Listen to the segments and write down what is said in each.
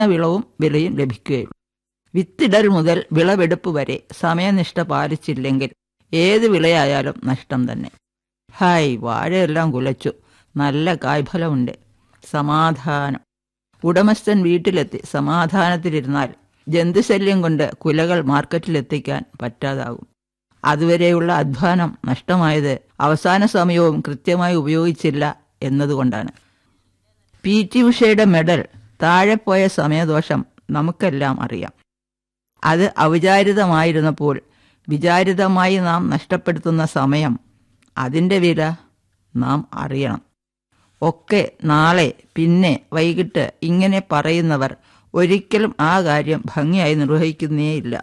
വിളവും വിലയും ലഭിക്കുകയുള്ളൂ വിത്തിടൽ മുതൽ വിളവെടുപ്പ് വരെ സമയനിഷ്ഠ പാലിച്ചില്ലെങ്കിൽ ഏത് വിളയായാലും നഷ്ടം തന്നെ ഹായ് വാഴയെല്ലാം കുലച്ചു നല്ല കായ്ഫലമുണ്ട് സമാധാനം ഉടമസ്ഥൻ വീട്ടിലെത്തി സമാധാനത്തിലിരുന്നാൽ ജന്തുശല്യം കൊണ്ട് കുലകൾ മാർക്കറ്റിലെത്തിക്കാൻ പറ്റാതാകും അതുവരെയുള്ള അധ്വാനം നഷ്ടമായത് അവസാന സമയവും കൃത്യമായി ഉപയോഗിച്ചില്ല എന്നതുകൊണ്ടാണ് പി ടി ഉഷയുടെ മെഡൽ താഴെ പോയ സമയദോഷം നമുക്കെല്ലാം അറിയാം അത് അവിചാരിതമായിരുന്നപ്പോൾ വിചാരിതമായി നാം നഷ്ടപ്പെടുത്തുന്ന സമയം അതിൻ്റെ വില നാം അറിയണം ഒക്കെ നാളെ പിന്നെ വൈകിട്ട് ഇങ്ങനെ പറയുന്നവർ ഒരിക്കലും ആ കാര്യം ഭംഗിയായി നിർവഹിക്കുന്നേയില്ല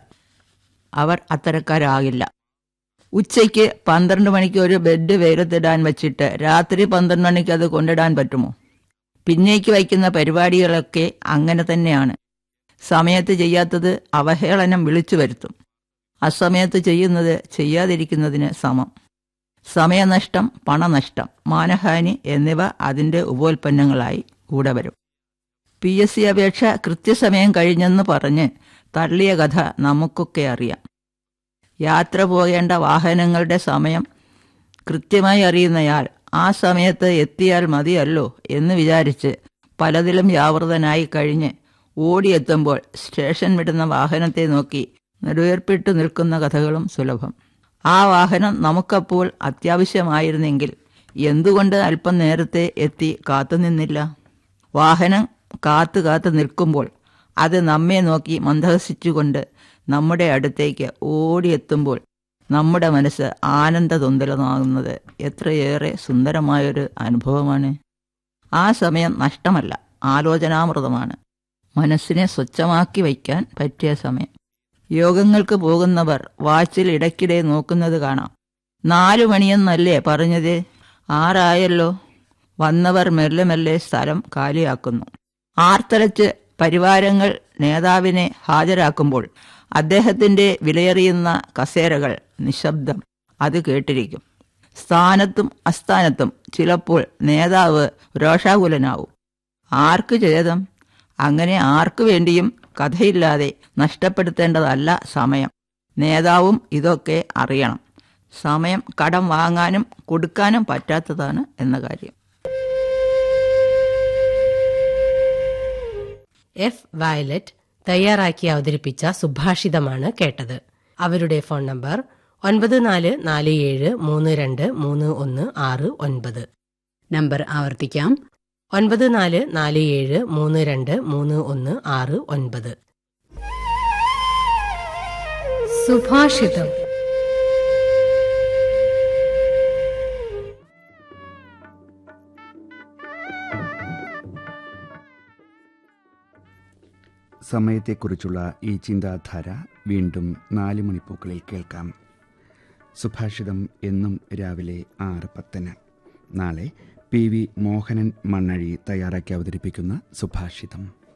അവർ അത്തരക്കാരാകില്ല ഉച്ചയ്ക്ക് പന്ത്രണ്ട് മണിക്ക് ഒരു ബെഡ് വെയിലത്തിടാൻ വച്ചിട്ട് രാത്രി പന്ത്രണ്ട് മണിക്ക് അത് കൊണ്ടിടാൻ പറ്റുമോ പിന്നേക്ക് വയ്ക്കുന്ന പരിപാടികളൊക്കെ അങ്ങനെ തന്നെയാണ് സമയത്ത് ചെയ്യാത്തത് അവഹേളനം വിളിച്ചു വരുത്തും അസമയത്ത് ചെയ്യുന്നത് ചെയ്യാതിരിക്കുന്നതിന് സമം സമയനഷ്ടം പണനഷ്ടം മാനഹാനി എന്നിവ അതിൻ്റെ ഉപോൽപ്പന്നങ്ങളായി കൂടെ വരും പി എസ് സി അപേക്ഷ കൃത്യസമയം കഴിഞ്ഞെന്ന് പറഞ്ഞ് തള്ളിയ കഥ നമുക്കൊക്കെ അറിയാം യാത്ര പോകേണ്ട വാഹനങ്ങളുടെ സമയം കൃത്യമായി അറിയുന്നയാൾ ആ സമയത്ത് എത്തിയാൽ മതിയല്ലോ എന്ന് വിചാരിച്ച് പലതിലും വ്യാവൃതനായി കഴിഞ്ഞ് ഓടിയെത്തുമ്പോൾ സ്റ്റേഷൻ വിടുന്ന വാഹനത്തെ നോക്കി നെടുവേർപ്പിട്ട് നിൽക്കുന്ന കഥകളും സുലഭം ആ വാഹനം നമുക്കപ്പോൾ അത്യാവശ്യമായിരുന്നെങ്കിൽ എന്തുകൊണ്ട് അല്പം നേരത്തെ എത്തി കാത്തുനിന്നില്ല വാഹനം കാത്തു കാത്തു നിൽക്കുമ്പോൾ അത് നമ്മെ നോക്കി മന്ദഹസിച്ചുകൊണ്ട് നമ്മുടെ അടുത്തേക്ക് ഓടിയെത്തുമ്പോൾ നമ്മുടെ മനസ്സ് ആനന്ദതൊന്തലമാകുന്നത് എത്രയേറെ സുന്ദരമായൊരു അനുഭവമാണ് ആ സമയം നഷ്ടമല്ല ആലോചനാമൃതമാണ് മനസ്സിനെ സ്വച്ഛമാക്കി വയ്ക്കാൻ പറ്റിയ സമയം യോഗങ്ങൾക്ക് പോകുന്നവർ വാച്ചിൽ ഇടയ്ക്കിടെ നോക്കുന്നത് കാണാം നാലു മണിയെന്നല്ലേ പറഞ്ഞത് ആറായല്ലോ വന്നവർ മെല്ലെ മെല്ലെ സ്ഥലം കാലിയാക്കുന്നു ആർത്തലച്ച് പരിവാരങ്ങൾ നേതാവിനെ ഹാജരാക്കുമ്പോൾ അദ്ദേഹത്തിന്റെ വിലയേറിയുന്ന കസേരകൾ നിശബ്ദം അത് കേട്ടിരിക്കും സ്ഥാനത്തും അസ്ഥാനത്തും ചിലപ്പോൾ നേതാവ് രോഷാകുലനാവും ആർക്ക് ഛേദം അങ്ങനെ ആർക്കു വേണ്ടിയും കഥയില്ലാതെ നഷ്ടപ്പെടുത്തേണ്ടതല്ല സമയം നേതാവും ഇതൊക്കെ അറിയണം സമയം കടം വാങ്ങാനും കൊടുക്കാനും പറ്റാത്തതാണ് എന്ന കാര്യം എഫ് വയലറ്റ് തയ്യാറാക്കി അവതരിപ്പിച്ച സുഭാഷിതമാണ് കേട്ടത് അവരുടെ ഫോൺ നമ്പർ ഒൻപത് നാല് നാല് ഏഴ് മൂന്ന് രണ്ട് മൂന്ന് ഒന്ന് ആറ് ഒൻപത് നമ്പർ ആവർത്തിക്കാം ഒൻപത് നാല് നാല് ഏഴ് മൂന്ന് രണ്ട് മൂന്ന് ഒന്ന് ആറ് ഒൻപത് സുഭാഷിതം സമയത്തെക്കുറിച്ചുള്ള ഈ ചിന്താധാര വീണ്ടും നാല് മണിപ്പൂക്കളിൽ കേൾക്കാം സുഭാഷിതം എന്നും രാവിലെ ആറ് പത്തിന് നാളെ പി വി മോഹനൻ മണ്ണഴി തയ്യാറാക്കി അവതരിപ്പിക്കുന്ന സുഭാഷിതം